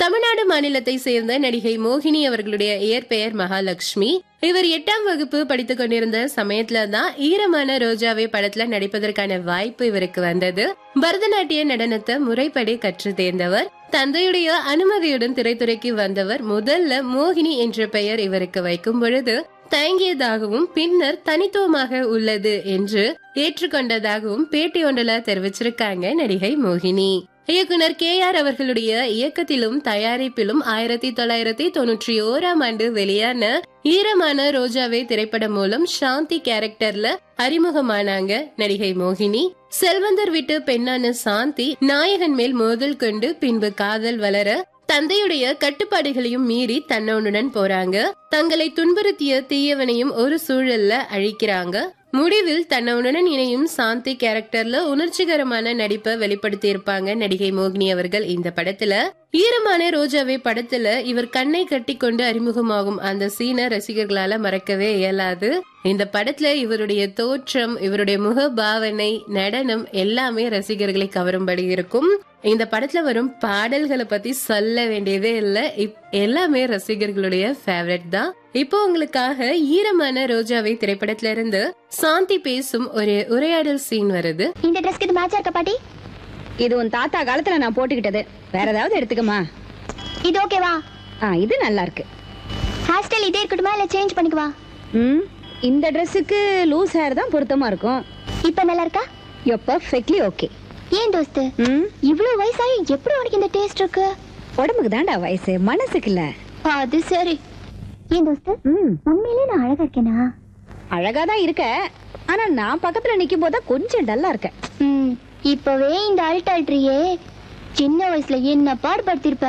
தமிழ்நாடு மாநிலத்தை சேர்ந்த நடிகை மோகினி அவர்களுடைய இயற்பெயர் மகாலட்சுமி இவர் எட்டாம் வகுப்பு படித்துக் கொண்டிருந்த சமயத்துல தான் ஈரமான ரோஜாவே படத்துல நடிப்பதற்கான வாய்ப்பு இவருக்கு வந்தது பரதநாட்டிய நடனத்தை முறைப்படி கற்று தேர்ந்தவர் தந்தையுடைய அனுமதியுடன் திரைத்துறைக்கு வந்தவர் முதல்ல மோகினி என்ற பெயர் இவருக்கு வைக்கும் பொழுது தயங்கியதாகவும் பின்னர் தனித்துவமாக உள்ளது என்று ஏற்றுக்கொண்டதாகவும் பேட்டி ஒன்றில் தெரிவிச்சிருக்காங்க நடிகை மோகினி இயக்குனர் கே ஆர் அவர்களுடைய இயக்கத்திலும் தயாரிப்பிலும் ஆயிரத்தி தொள்ளாயிரத்தி தொண்ணூற்றி ஓராம் ஆண்டு வெளியான ஈரமான ரோஜாவே திரைப்படம் மூலம் சாந்தி கேரக்டர்ல அறிமுகமானாங்க நடிகை மோகினி செல்வந்தர் விட்டு பெண்ணான சாந்தி நாயகன் மேல் மோதல் கொண்டு பின்பு காதல் வளர தந்தையுடைய கட்டுப்பாடுகளையும் மீறி தன்னோனுடன் போறாங்க தங்களை துன்புறுத்திய தீயவனையும் ஒரு சூழல்ல அழிக்கிறாங்க முடிவில் தன்னவுடன் இணையும் சாந்தி கேரக்டர்ல உணர்ச்சிகரமான நடிப்பை வெளிப்படுத்தி இருப்பாங்க நடிகை மோகினி அவர்கள் இந்த படத்துல ஈரமான ரோஜாவே படத்துல இவர் கண்ணை கட்டி கொண்டு அறிமுகமாகும் அந்த சீனை ரசிகர்களால மறக்கவே இயலாது இந்த படத்துல இவருடைய தோற்றம் இவருடைய முக பாவனை நடனம் எல்லாமே ரசிகர்களை கவரும்படி இருக்கும் இந்த படத்துல வரும் பாடல்களை பத்தி சொல்ல வேண்டியதே இல்ல இப்- எல்லாமே ரசிகர்களுடைய ஃபேவரட் தான் இப்போ உங்களுக்காக ஈரமான ரோஜாவை திரைப்படத்துல இருந்து சாந்தி பேசும் ஒரு உரையாடல் சீன் வருது இந்த ட்ரெஸ்க்கு இது மேட்சா இருக்க பாட்டி இது உன் தாத்தா காலத்துல நான் போட்டுக்கிட்டது வேற ஏதாவது எடுத்துக்கமா இது ஓகேவா ஆ இது நல்லா இருக்கு ஹேர் ஸ்டைல் இதே இருக்கட்டுமா இல்ல சேஞ்ச் பண்ணிக்குவா ம் இந்த ட்ரெஸ்ஸுக்கு லூஸ் ஹேர் தான் பொருத்தமா இருக்கும் இப்ப நல்லா இருக்கா யோ பர்ஃபெக்ட்லி ஓகே ஏன் தோஸ்து ம் இவ்வளவு வயசாகி எப்படி உனக்கு இந்த டேஸ்ட் இருக்கு உடம்புக்கு தாண்டா வயசு மனசுக்கு இல்ல அது சரி ஏன் தோஸ்து ம் உண்மையிலே நான் அழகா இருக்கேனா அழகா தான் இருக்க ஆனா நான் பக்கத்துல நிக்கும் போதா கொஞ்சம் டல்லா இருக்க ம் இப்பவே இந்த அல்டால்ட்ரியே சின்ன வயசுல என்ன பாடுபடுத்திருப்ப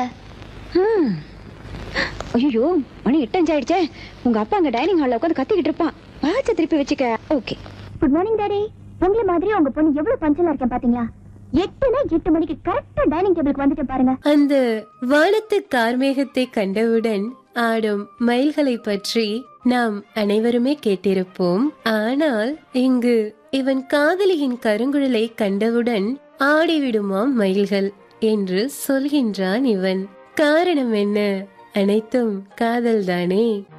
ஐயோ மணி எட்டஞ்சாயிடுச்சே உங்க அப்பா அங்க டைனிங் ஹால்ல உட்காந்து கத்திக்கிட்டு இருப்பான் வாட்ச திருப்பி வச்சுக்க ஓகே குட் மார்னிங் டாடி உங்களை மாதிரி உங்க பொண்ணு எவ்வளவு பஞ்சலா இருக்கேன் பாத்தீங்களா எட்டுனா எட்டு மணிக்கு கரெக்டா டைனிங் டேபிளுக்கு வந்துட்டு பாருங்க அந்த வானத்து கார்மேகத்தை கண்டவுடன் ஆடும் மயில்களை பற்றி நாம் அனைவருமே கேட்டிருப்போம் ஆனால் இங்கு இவன் காதலியின் கருங்குழலை கண்டவுடன் ஆடிவிடுமாம் மயில்கள் என்று சொல்கின்றான் இவன் காரணம் என்ன அனைத்தும் காதல்தானே